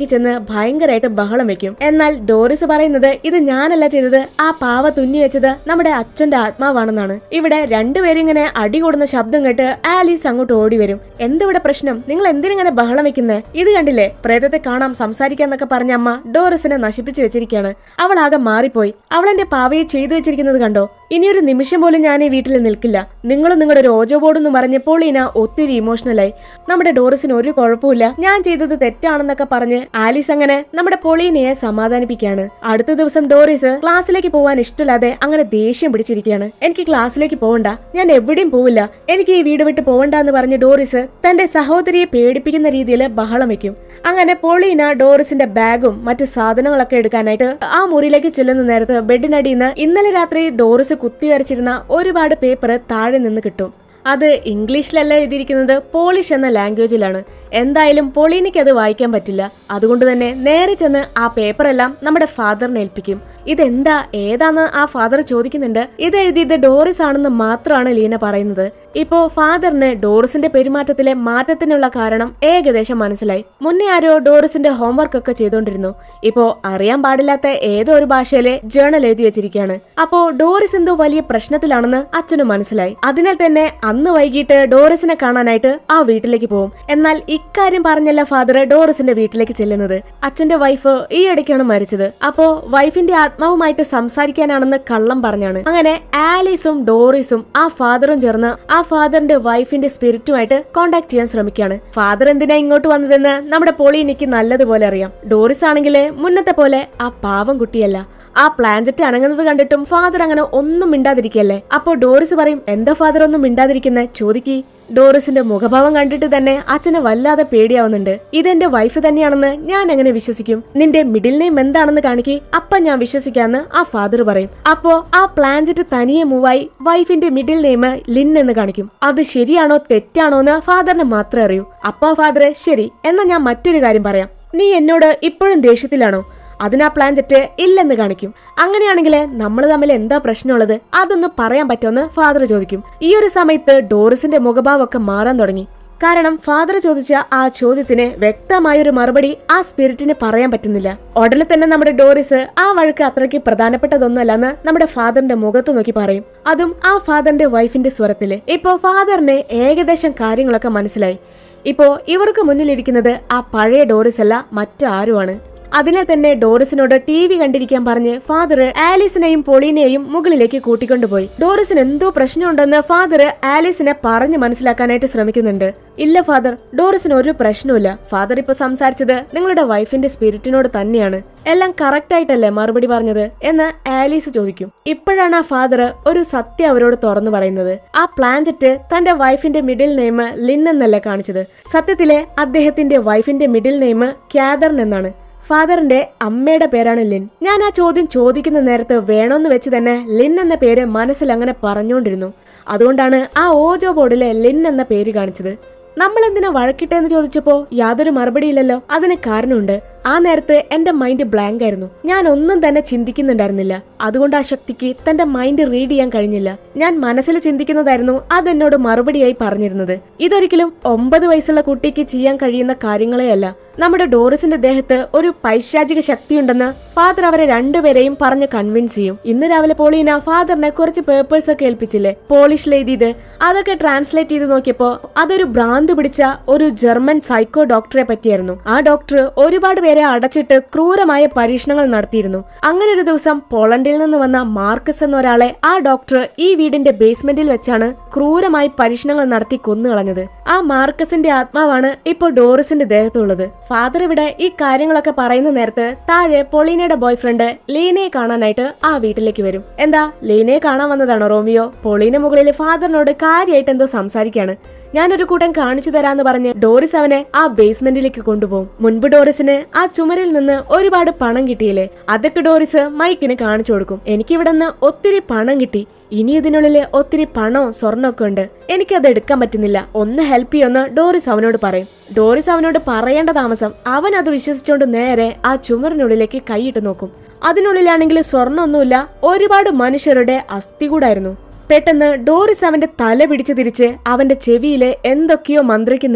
ഭയങ്കരമായിട്ട് ബഹളം വെക്കും എന്നാൽ ഡോറിസ് പറയുന്നത് ഇത് ഞാനല്ല ചെയ്തത് ആ പാവ തുന്നി വെച്ചത് നമ്മുടെ അച്ഛന്റെ ആത്മാവാണെന്നാണ് ഇവിടെ രണ്ടുപേരും ഇങ്ങനെ അടി കൂടുന്ന ശബ്ദം കേട്ട് ആലീസ് അങ്ങോട്ട് ഓടി വരും എന്തിവിടെ പ്രശ്നം നിങ്ങൾ എന്തിനിങ്ങനെ ബഹളം വെക്കുന്നേ ഇത് കണ്ടില്ലേ പ്രേതത്തെ കാണാം സംസാരിക്കാന്നൊക്കെ പറഞ്ഞ അമ്മ ഡോറിസിനെ നശിപ്പിച്ചു വെച്ചിരിക്കുകയാണ് അവൾ ആകെ മാറിപ്പോയി അവൾ എന്റെ പാവയെ ചെയ്തു വെച്ചിരിക്കുന്നത് കണ്ടോ ഇനിയൊരു നിമിഷം പോലും ഞാൻ ഈ വീട്ടിൽ നിൽക്കില്ല നിങ്ങളും നിങ്ങളുടെ ഒരു ഓജോ ബോർഡെന്ന് പറഞ്ഞ് പോളീന ഒത്തിരി ഇമോഷണലായി നമ്മുടെ ഡോറിസിന് ഒരു കുഴപ്പമില്ല ഞാൻ ചെയ്തത് തെറ്റാണെന്നൊക്കെ പറഞ്ഞ് ആലീസ് അങ്ങനെ നമ്മുടെ പൊളീനയെ സമാധാനിപ്പിക്കുകയാണ് അടുത്ത ദിവസം ഡോറിസ് ക്ലാസ്സിലേക്ക് പോവാൻ ഇഷ്ടമില്ലാതെ അങ്ങനെ ദേഷ്യം പിടിച്ചിരിക്കുകയാണ് എനിക്ക് ക്ലാസ്സിലേക്ക് പോകണ്ട ഞാൻ എവിടെയും പോവില്ല എനിക്ക് ഈ വീട് വിട്ട് പോകണ്ട എന്ന് പറഞ്ഞ് ഡോറിസ് തന്റെ സഹോദരിയെ പേടിപ്പിക്കുന്ന രീതിയിൽ ബഹളം വെക്കും അങ്ങനെ പൊളീന ഡോറിസിന്റെ ബാഗും മറ്റു സാധനങ്ങളൊക്കെ എടുക്കാനായിട്ട് ആ മുറിയിലേക്ക് ചെല്ലുന്ന നേരത്ത് ബെഡിനടിയിൽ നിന്ന് ഇന്നലെ രാത്രി ഡോറിസ് കുത്തി വരച്ചിരുന്ന ഒരുപാട് പേപ്പർ താഴെ നിന്ന് കിട്ടും അത് ഇംഗ്ലീഷിലല്ല എഴുതിയിരിക്കുന്നത് പോളിഷ് എന്ന ലാംഗ്വേജിലാണ് എന്തായാലും പൊളീനയ്ക്ക് അത് വായിക്കാൻ പറ്റില്ല അതുകൊണ്ട് തന്നെ നേരെ ചെന്ന് ആ പേപ്പർ എല്ലാം നമ്മുടെ ഫാദറിനെ ഏൽപ്പിക്കും ഇതെന്താ ഏതാന്ന് ആ ഫാദർ ചോദിക്കുന്നുണ്ട് ഇത് എഴുതിയത് ഡോറിസ് ആണെന്ന് മാത്രമാണ് ലീന പറയുന്നത് ഇപ്പോ ഫാദറിന് ഡോറിസിന്റെ പെരുമാറ്റത്തിലെ മാറ്റത്തിനുള്ള കാരണം ഏകദേശം മനസ്സിലായി മുന്നേ ആരോ ഡോറിസിന്റെ ഹോംവർക്ക് ഒക്കെ ചെയ്തുകൊണ്ടിരുന്നു ഇപ്പോ അറിയാൻ പാടില്ലാത്ത ഏതോ ഒരു ഭാഷയിലെ ജേണൽ എഴുതി വെച്ചിരിക്കുകയാണ് അപ്പോ ഡോറിസ് എന്തോ വലിയ പ്രശ്നത്തിലാണെന്ന് അച്ഛനും മനസ്സിലായി അതിനാൽ തന്നെ അന്ന് വൈകിട്ട് ഡോറിസിനെ കാണാനായിട്ട് ആ വീട്ടിലേക്ക് പോകും എന്നാൽ ഇക്കാര്യം പറഞ്ഞല്ല ഫാദർ ഡോറിസിന്റെ വീട്ടിലേക്ക് ചെല്ലുന്നത് അച്ഛന്റെ വൈഫ് ഈ ഇടയ്ക്കാണ് മരിച്ചത് അപ്പോ വൈഫിന്റെ ആത്മാവുമായിട്ട് സംസാരിക്കാനാണെന്ന് കള്ളം പറഞ്ഞാണ് അങ്ങനെ ആലീസും ഡോറിസും ആ ഫാദറും ചേർന്ന് ആ ഫാദറിന്റെ വൈഫിന്റെ സ്പിരിറ്റുമായിട്ട് കോണ്ടാക്ട് ചെയ്യാൻ ശ്രമിക്കുകയാണ് ഫാദർ എന്തിനാ ഇങ്ങോട്ട് വന്നതെന്ന് നമ്മുടെ പൊളീനിക്ക് നല്ലതുപോലെ അറിയാം ഡോറിസ് ആണെങ്കിൽ മുന്നത്തെ പോലെ ആ പാവം കുട്ടിയല്ല ആ പ്ലാഞ്ചറ്റ് അനങ്ങുന്നത് കണ്ടിട്ടും ഫാദർ അങ്ങനെ ഒന്നും മിണ്ടാതിരിക്കല്ലേ അപ്പോ ഡോറിസ് പറയും എന്താ ഫാദർ ഒന്നും മിണ്ടാതിരിക്കുന്നെ ചോദിക്കി ഡോറിസിന്റെ മുഖഭാവം കണ്ടിട്ട് തന്നെ അച്ഛന് വല്ലാതെ പേടിയാവുന്നുണ്ട് ഇതെന്റെ വൈഫ് തന്നെയാണെന്ന് ഞാൻ എങ്ങനെ വിശ്വസിക്കും നിന്റെ മിഡിൽ നെയിം എന്താണെന്ന് കാണിക്കി അപ്പ ഞാൻ വിശ്വസിക്കാന്ന് ആ ഫാദർ പറയും അപ്പോ ആ പ്ലാഞ്ചറ്റ് തനിയെ മൂവായി വൈഫിന്റെ മിഡിൽ നെയിം ലിൻ എന്ന് കാണിക്കും അത് ശരിയാണോ തെറ്റാണോ എന്ന് ഫാദറിന് മാത്രമേ അറിയൂ അപ്പോ ഫാദറെ ശരി എന്നാ ഞാൻ മറ്റൊരു കാര്യം പറയാം നീ എന്നോട് ഇപ്പോഴും ദേഷ്യത്തിലാണോ അതിനാ പ്ലാൻജറ്റ് ഇല്ലെന്ന് കാണിക്കും അങ്ങനെയാണെങ്കിൽ നമ്മൾ തമ്മിൽ എന്താ പ്രശ്നമുള്ളത് അതൊന്ന് പറയാൻ പറ്റുമെന്ന് ഫാദർ ചോദിക്കും ഈ ഒരു സമയത്ത് ഡോറിസിന്റെ മുഖഭാവമൊക്കെ മാറാൻ തുടങ്ങി കാരണം ഫാദർ ചോദിച്ച ആ ചോദ്യത്തിന് വ്യക്തമായൊരു മറുപടി ആ സ്പിരിറ്റിന് പറയാൻ പറ്റുന്നില്ല ഉടനെ തന്നെ നമ്മുടെ ഡോറിസ് ആ വഴക്ക് അത്രയ്ക്ക് പ്രധാനപ്പെട്ടതൊന്നുമല്ലെന്ന് നമ്മുടെ ഫാദറിന്റെ മുഖത്ത് നോക്കി പറയും അതും ആ ഫാദറിന്റെ വൈഫിന്റെ സ്വരത്തില് ഇപ്പോ ഫാദറിന് ഏകദേശം കാര്യങ്ങളൊക്കെ മനസ്സിലായി ഇപ്പോ ഇവർക്ക് മുന്നിലിരിക്കുന്നത് ആ പഴയ ഡോറിസ് അല്ല മറ്റാരുമാണ് അതിനാൽ തന്നെ ഡോറിസിനോട് ടി വി കണ്ടിരിക്കാൻ പറഞ്ഞ് ഫാദർ ആലീസിനെയും പൊളീനെയും മുകളിലേക്ക് കൂട്ടിക്കൊണ്ടുപോയി ഡോറിസിന് എന്തോ പ്രശ്നമുണ്ടെന്ന് ഫാദർ ആലീസിനെ പറഞ്ഞു മനസ്സിലാക്കാനായിട്ട് ശ്രമിക്കുന്നുണ്ട് ഇല്ല ഫാദർ ഡോറിസിന് ഒരു പ്രശ്നമില്ല ഫാദർ ഇപ്പൊ സംസാരിച്ചത് നിങ്ങളുടെ വൈഫിന്റെ സ്പിരിറ്റിനോട് തന്നെയാണ് എല്ലാം കറക്റ്റ് ആയിട്ടല്ലേ മറുപടി പറഞ്ഞത് എന്ന് ആലീസ് ചോദിക്കും ഇപ്പോഴാണ് ആ ഫാദർ ഒരു സത്യം അവരോട് തുറന്നു പറയുന്നത് ആ പ്ലാൻജറ്റ് തന്റെ വൈഫിന്റെ മിഡിൽ നെയിം ലിൻ എന്നല്ല കാണിച്ചത് സത്യത്തിലെ അദ്ദേഹത്തിന്റെ വൈഫിന്റെ മിഡിൽ നെയിം ക്യാദർൻ എന്നാണ് ഫാദറിന്റെ അമ്മയുടെ പേരാണ് ലിൻ ഞാൻ ആ ചോദ്യം ചോദിക്കുന്ന നേരത്ത് വേണമെന്ന് വെച്ച് തന്നെ ലിൻ എന്ന പേര് മനസ്സിൽ അങ്ങനെ പറഞ്ഞുകൊണ്ടിരുന്നു അതുകൊണ്ടാണ് ആ ഓജോ ബോർഡിലെ ലിൻ എന്ന പേര് കാണിച്ചത് നമ്മൾ എന്തിനാ വഴക്കിട്ടെന്ന് ചോദിച്ചപ്പോ യാതൊരു മറുപടിയില്ലല്ലോ അതിന് കാരണമുണ്ട് ആ നേരത്ത് എന്റെ മൈൻഡ് ബ്ലാങ്ക് ആയിരുന്നു ഞാൻ ഒന്നും തന്നെ ചിന്തിക്കുന്നുണ്ടായിരുന്നില്ല അതുകൊണ്ട് ആ ശക്തിക്ക് തന്റെ മൈൻഡ് റീഡ് ചെയ്യാൻ കഴിഞ്ഞില്ല ഞാൻ മനസ്സിൽ ചിന്തിക്കുന്നതായിരുന്നു അതെന്നോട് മറുപടിയായി പറഞ്ഞിരുന്നത് ഇതൊരിക്കലും ഒമ്പത് വയസ്സുള്ള കുട്ടിക്ക് ചെയ്യാൻ കഴിയുന്ന കാര്യങ്ങളെയല്ല നമ്മുടെ ഡോറിസിന്റെ ദേഹത്ത് ഒരു പൈശാചിക ശക്തിയുണ്ടെന്ന് ഫാദർ അവരെ രണ്ടുപേരെയും പറഞ്ഞ് കൺവിൻസ് ചെയ്യും ഇന്ന് രാവിലെ പോളീന ഫാദറിനെ കുറച്ച് പേപ്പേഴ്സ് ഒക്കെ ഏൽപ്പിച്ചില്ലേ പോളിഷിൽ എഴുതിയത് അതൊക്കെ ട്രാൻസ്ലേറ്റ് ചെയ്ത് നോക്കിയപ്പോ അതൊരു ഭ്രാന്ത് പിടിച്ച ഒരു ജർമ്മൻ സൈക്കോ ഡോക്ടറെ പറ്റിയായിരുന്നു ആ ഡോക്ടർ ഒരുപാട് പേരെ അടച്ചിട്ട് ക്രൂരമായ പരീക്ഷണങ്ങൾ നടത്തിയിരുന്നു അങ്ങനെ ഒരു ദിവസം പോളണ്ടിൽ നിന്ന് വന്ന മാർക്കസ് എന്ന ഒരാളെ ആ ഡോക്ടർ ഈ വീടിന്റെ ബേസ്മെന്റിൽ വെച്ചാണ് ക്രൂരമായി പരീക്ഷണങ്ങൾ നടത്തി കൊന്നുകളഞ്ഞത് ആ മാർക്കസിന്റെ ആത്മാവാണ് ഇപ്പോൾ ഡോറിസിന്റെ ദേഹത്തുള്ളത് ഫാദർ ഇവിടെ ഈ കാര്യങ്ങളൊക്കെ പറയുന്ന നേരത്ത് താഴെ പൊളീനയുടെ ബോയ്ഫ്രണ്ട് ലീനയെ കാണാനായിട്ട് ആ വീട്ടിലേക്ക് വരും എന്താ ലീനയെ കാണാൻ വന്നതാണോ റോമിയോ പൊളീന മുകളിൽ ഫാദറിനോട് കാര്യമായിട്ട് എന്തോ സംസാരിക്കാണ് ഞാനൊരു കൂട്ടം കാണിച്ചു തരാന്ന് പറഞ്ഞ് ഡോറിസ് അവനെ ആ ബേസ്മെന്റിലേക്ക് കൊണ്ടുപോകും മുൻപ് ഡോറിസിന് ആ ചുമരിൽ നിന്ന് ഒരുപാട് പണം കിട്ടിയില്ലേ അതൊക്കെ ഡോറിസ് മൈക്കിന് കാണിച്ചു കൊടുക്കും എനിക്കിവിടെ നിന്ന് ഒത്തിരി പണം കിട്ടി ഇനി ഇതിനുള്ളിൽ ഒത്തിരി പണവും സ്വർണ്ണമൊക്കെ ഉണ്ട് എനിക്കത് എടുക്കാൻ പറ്റുന്നില്ല ഒന്ന് ഹെൽപ്പ് ചെയ്യുമെന്ന് ഡോറിസ് അവനോട് പറയും ഡോറിസ് അവനോട് പറയേണ്ട താമസം അവൻ അത് വിശ്വസിച്ചുകൊണ്ട് നേരെ ആ ചുമരിനുള്ളിലേക്ക് കൈയിട്ട് നോക്കും അതിനുള്ളിലാണെങ്കിൽ സ്വർണ്ണമൊന്നുമില്ല ഒരുപാട് മനുഷ്യരുടെ അസ്ഥി കൂടായിരുന്നു പെട്ടെന്ന് ഡോറിസ് അവന്റെ തല പിടിച്ചു തിരിച്ച് അവന്റെ ചെവിയിലെ എന്തൊക്കെയോ മന്ത്രിക്കുന്നുണ്ട്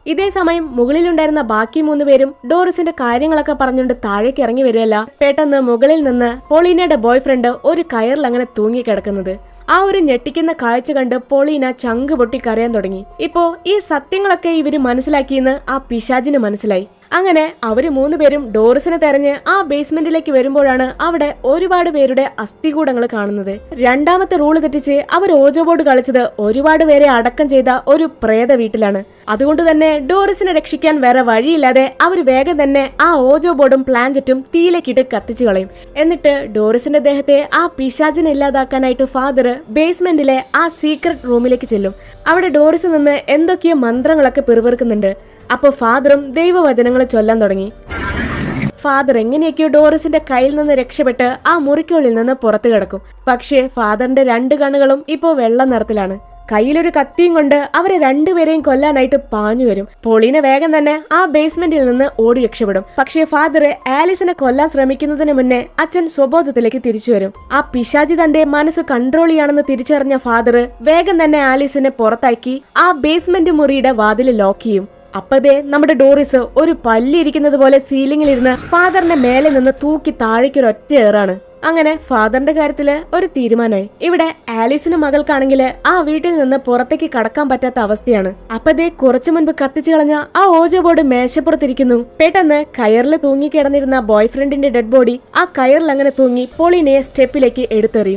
ഇതേ സമയം മുകളിലുണ്ടായിരുന്ന ബാക്കി മൂന്ന് പേരും ഡോറിസിന്റെ കാര്യങ്ങളൊക്കെ പറഞ്ഞുകൊണ്ട് താഴേക്ക് ഇറങ്ങി വരികയല്ല പെട്ടെന്ന് മുകളിൽ നിന്ന് പോളീനയുടെ ബോയ്ഫ്രണ്ട് ഒരു കയറിൽ അങ്ങനെ തൂങ്ങിക്കിടക്കുന്നത് ആ ഒരു ഞെട്ടിക്കുന്ന കാഴ്ച കണ്ട് പോളീന ചങ്ക് പൊട്ടി കരയാൻ തുടങ്ങി ഇപ്പോ ഈ സത്യങ്ങളൊക്കെ ഇവര് മനസ്സിലാക്കിയെന്ന് ആ പിശാജിന് മനസ്സിലായി അങ്ങനെ അവര് മൂന്നുപേരും ഡോറിസിനെ തെരഞ്ഞ് ആ ബേസ്മെന്റിലേക്ക് വരുമ്പോഴാണ് അവിടെ ഒരുപാട് പേരുടെ അസ്ഥികൂടങ്ങൾ കാണുന്നത് രണ്ടാമത്തെ റൂള് തെറ്റിച്ച് അവർ ഓജോ ബോർഡ് കളിച്ചത് ഒരുപാട് പേരെ അടക്കം ചെയ്ത ഒരു പ്രേത വീട്ടിലാണ് അതുകൊണ്ട് തന്നെ ഡോറിസിനെ രക്ഷിക്കാൻ വേറെ വഴിയില്ലാതെ അവർ വേഗം തന്നെ ആ ഓജോ ബോർഡും പ്ലാഞ്ചറ്റും തീയിലേക്കിട്ട് കത്തിച്ചു കളയും എന്നിട്ട് ഡോറിസിന്റെ ദേഹത്തെ ആ പിശാചിനെ ഇല്ലാതാക്കാനായിട്ട് ഫാദർ ബേസ്മെന്റിലെ ആ സീക്രട്ട് റൂമിലേക്ക് ചെല്ലും അവിടെ ഡോറിസ് നിന്ന് എന്തൊക്കെയോ മന്ത്രങ്ങളൊക്കെ പിറുപിറുക്കുന്നുണ്ട് അപ്പൊ ഫാദറും ദൈവവചനങ്ങൾ ചൊല്ലാൻ തുടങ്ങി ഫാദർ എങ്ങനെയൊക്കെയോ ഡോറിസിന്റെ കയ്യിൽ നിന്ന് രക്ഷപ്പെട്ട് ആ മുറിക്കുള്ളിൽ നിന്ന് പുറത്തു കിടക്കും പക്ഷേ ഫാദറിന്റെ രണ്ട് കണ്ണുകളും ഇപ്പോ വെള്ള നിറത്തിലാണ് കയ്യിലൊരു കത്തിയും കൊണ്ട് അവരെ രണ്ടുപേരെയും കൊല്ലാനായിട്ട് പാഞ്ഞു വരും പോളീനെ വേഗം തന്നെ ആ ബേസ്മെന്റിൽ നിന്ന് ഓടി രക്ഷപ്പെടും പക്ഷേ ഫാദർ ആലിസിനെ കൊല്ലാൻ ശ്രമിക്കുന്നതിന് മുന്നേ അച്ഛൻ സ്വബോധത്തിലേക്ക് തിരിച്ചു വരും ആ പിശാചി തന്റെ മനസ്സ് കൺട്രോൾ ചെയ്യാണെന്ന് തിരിച്ചറിഞ്ഞ ഫാദർ വേഗം തന്നെ ആലിസിനെ പുറത്താക്കി ആ ബേസ്മെന്റ് മുറിയുടെ വാതിൽ ലോക്ക് ചെയ്യും അപ്പതേ നമ്മുടെ ഡോറിസ് ഒരു പല്ലിരിക്കുന്നത് പോലെ സീലിംഗിൽ ഇരുന്ന് ഫാദറിന്റെ മേലെ നിന്ന് തൂക്കി താഴേക്ക് ഒരു ഒറ്റ ഏറാണ് അങ്ങനെ ഫാദറിന്റെ കാര്യത്തില് ഒരു തീരുമാനമായി ഇവിടെ ആലീസിന് മകൾക്കാണെങ്കിൽ ആ വീട്ടിൽ നിന്ന് പുറത്തേക്ക് കടക്കാൻ പറ്റാത്ത അവസ്ഥയാണ് അപ്പതേ കുറച്ചു മുൻപ് കത്തിച്ചു കളഞ്ഞ ആ ഓജോ ബോർഡ് മേശപ്പുറത്തിരിക്കുന്നു പെട്ടെന്ന് കയറിൽ തൂങ്ങി കിടന്നിരുന്ന ബോയ് ഫ്രണ്ടിന്റെ ഡെഡ് ബോഡി ആ കയറിൽ അങ്ങനെ തൂങ്ങി പോളിനെ സ്റ്റെപ്പിലേക്ക് എടുത്തെറിയും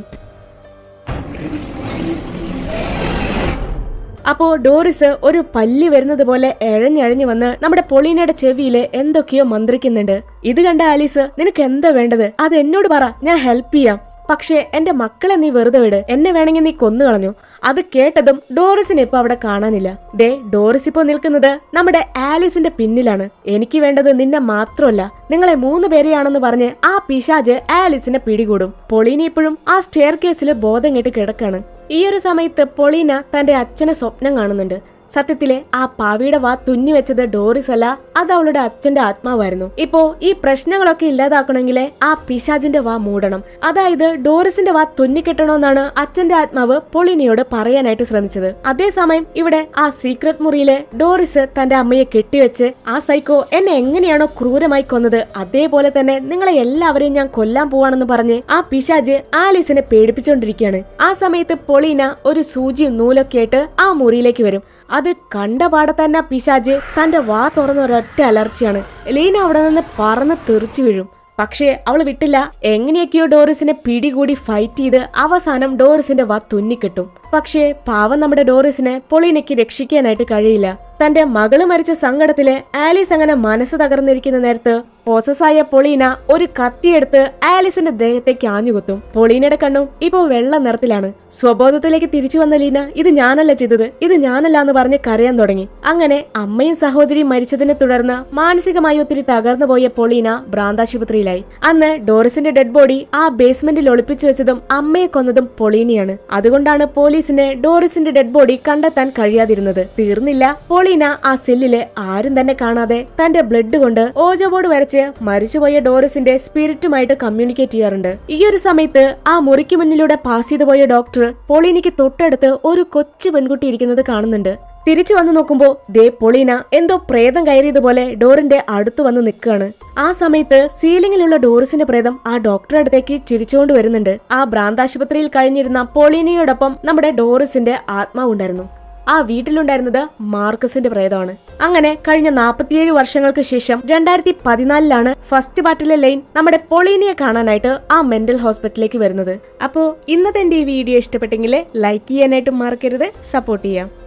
അപ്പോ ഡോറിസ് ഒരു പല്ലി വരുന്നത് പോലെ എഴഞ്ഞഴഞ്ഞു വന്ന് നമ്മുടെ പൊളീനയുടെ ചെവിയില് എന്തൊക്കെയോ മന്ത്രിക്കുന്നുണ്ട് ഇത് കണ്ട ആലീസ് നിനക്ക് എന്താ വേണ്ടത് അത് എന്നോട് പറ ഞാൻ ഹെൽപ്പ് ചെയ്യാം പക്ഷേ എന്റെ മക്കളെ നീ വെറുതെ വിട് എന്നെ വേണമെങ്കിൽ നീ കൊന്നു കളഞ്ഞു അത് കേട്ടതും ഡോറിസിനെ ഇപ്പൊ അവിടെ കാണാനില്ല ദേ ഡോറിസ് ഇപ്പോ നിൽക്കുന്നത് നമ്മുടെ ആലീസിന്റെ പിന്നിലാണ് എനിക്ക് വേണ്ടത് നിന്നെ മാത്രമല്ല നിങ്ങളെ മൂന്ന് പേരെയാണെന്ന് പറഞ്ഞ് ആ പിശാജ് ആലിസിനെ പിടികൂടും പൊളീന ഇപ്പോഴും ആ സ്റ്റെയർ കേസിൽ ബോധം കെട്ട് കിടക്കാണ് ഈ ഒരു സമയത്ത് പൊളീന തന്റെ അച്ഛനെ സ്വപ്നം കാണുന്നുണ്ട് സത്യത്തിലെ ആ പാവിയുടെ വാ തുന്നി വെച്ചത് ഡോറിസ് അല്ല അത് അവളുടെ അച്ഛന്റെ ആത്മാവായിരുന്നു ഇപ്പോ ഈ പ്രശ്നങ്ങളൊക്കെ ഇല്ലാതാക്കണമെങ്കിലേ ആ പിശാജിന്റെ വാ മൂടണം അതായത് ഡോറിസിന്റെ വാ തുന്നിക്കെട്ടണമെന്നാണ് അച്ഛന്റെ ആത്മാവ് പൊളിനിയോട് പറയാനായിട്ട് ശ്രമിച്ചത് അതേസമയം ഇവിടെ ആ സീക്രട്ട് മുറിയിലെ ഡോറിസ് തന്റെ അമ്മയെ കെട്ടിവെച്ച് ആ സൈക്കോ എന്നെ എങ്ങനെയാണോ ക്രൂരമായി കൊന്നത് അതേപോലെ തന്നെ നിങ്ങളെ എല്ലാവരെയും ഞാൻ കൊല്ലാൻ പോവാണെന്ന് പറഞ്ഞ് ആ പിശാജ് ആലീസിനെ പേടിപ്പിച്ചുകൊണ്ടിരിക്കുകയാണ് ആ സമയത്ത് പൊളീന ഒരു സൂചിയും നൂലൊക്കെ ആയിട്ട് ആ മുറിയിലേക്ക് വരും അത് കണ്ട പാടെ തന്നെ പിശാജ് തന്റെ വാ തുറന്ന ഒരൊറ്റ അലർച്ചയാണ് ലീന അവിടെ നിന്ന് പറന്ന് തെറിച്ചു വീഴും പക്ഷേ അവൾ വിട്ടില്ല എങ്ങനെയൊക്കെയോ ഡോറിസിനെ പിടികൂടി ഫൈറ്റ് ചെയ്ത് അവസാനം ഡോറിസിന്റെ വാ തുന്നിക്കെട്ടും പക്ഷേ പാവം നമ്മുടെ ഡോറിസിനെ പൊളീനയ്ക്ക് രക്ഷിക്കാനായിട്ട് കഴിയില്ല തന്റെ മകള് മരിച്ച സങ്കടത്തില് ആലീസ് അങ്ങനെ മനസ്സ് തകർന്നിരിക്കുന്ന നേരത്ത് പോസസായ പൊളീന ഒരു കത്തിയെടുത്ത് ആലിസിന്റെ ദേഹത്തേക്ക് ആഞ്ഞുകുത്തും പൊളീനയുടെ കണ്ണും ഇപ്പോ വെള്ള നിറത്തിലാണ് സ്വബോധത്തിലേക്ക് തിരിച്ചു വന്ന ലീന ഇത് ഞാനല്ല ചെയ്തത് ഇത് ഞാനല്ല എന്ന് പറഞ്ഞ് കരയാൻ തുടങ്ങി അങ്ങനെ അമ്മയും സഹോദരിയും മരിച്ചതിനെ തുടർന്ന് മാനസികമായി ഒത്തിരി തകർന്നു പോയ പൊളീന ഭ്രാന്താശുപത്രിയിലായി അന്ന് ഡോറിസിന്റെ ഡെഡ് ബോഡി ആ ബേസ്മെന്റിൽ ഒളിപ്പിച്ചു വെച്ചതും അമ്മയെ കൊന്നതും പൊളീനയാണ് അതുകൊണ്ടാണ് പോലീസിന് ഡോറിസിന്റെ ഡെഡ് ബോഡി കണ്ടെത്താൻ കഴിയാതിരുന്നത് തീർന്നില്ല പൊളീന ആ സെല്ലില് ആരും തന്നെ കാണാതെ തന്റെ ബ്ലഡ് കൊണ്ട് ഓജോ ബോർഡ് വരച്ച് മരിച്ചുപോയ ഡോറിസിന്റെ സ്പിരിറ്റുമായിട്ട് കമ്മ്യൂണിക്കേറ്റ് ചെയ്യാറുണ്ട് ഈ ഒരു സമയത്ത് ആ മുറിക്ക് മുന്നിലൂടെ പാസ് ചെയ്തു പോയ ഡോക്ടർ പോളീനയ്ക്ക് തൊട്ടടുത്ത് ഒരു കൊച്ചു പെൺകുട്ടി ഇരിക്കുന്നത് കാണുന്നുണ്ട് തിരിച്ചു വന്നു നോക്കുമ്പോ ദേ പൊളീന എന്തോ പ്രേതം കയറിയതുപോലെ ഡോറിന്റെ അടുത്ത് വന്ന് നിൽക്കുകയാണ് ആ സമയത്ത് സീലിംഗിലുള്ള ഡോറിസിന്റെ പ്രേതം ആ ഡോക്ടറുടെ അടുത്തേക്ക് ചിരിച്ചുകൊണ്ട് വരുന്നുണ്ട് ആ ഭ്രാന്താശുപത്രിയിൽ കഴിഞ്ഞിരുന്ന പൊളീനയോടൊപ്പം നമ്മുടെ ഡോറിസിന്റെ ആത്മാവുണ്ടായിരുന്നു ആ വീട്ടിലുണ്ടായിരുന്നത് മാർക്കസിന്റെ പ്രേതമാണ് അങ്ങനെ കഴിഞ്ഞ നാൽപ്പത്തിയേഴ് വർഷങ്ങൾക്ക് ശേഷം രണ്ടായിരത്തി പതിനാലിലാണ് ഫസ്റ്റ് പാർട്ടിലെ ലൈൻ നമ്മുടെ പൊളീനിയെ കാണാനായിട്ട് ആ മെന്റൽ ഹോസ്പിറ്റലിലേക്ക് വരുന്നത് അപ്പോ ഇന്നത്തെ എന്റെ ഈ വീഡിയോ ഇഷ്ടപ്പെട്ടെങ്കിൽ ലൈക്ക് ചെയ്യാനായിട്ട് മറക്കരുത് സപ്പോർട്ട് ചെയ്യാം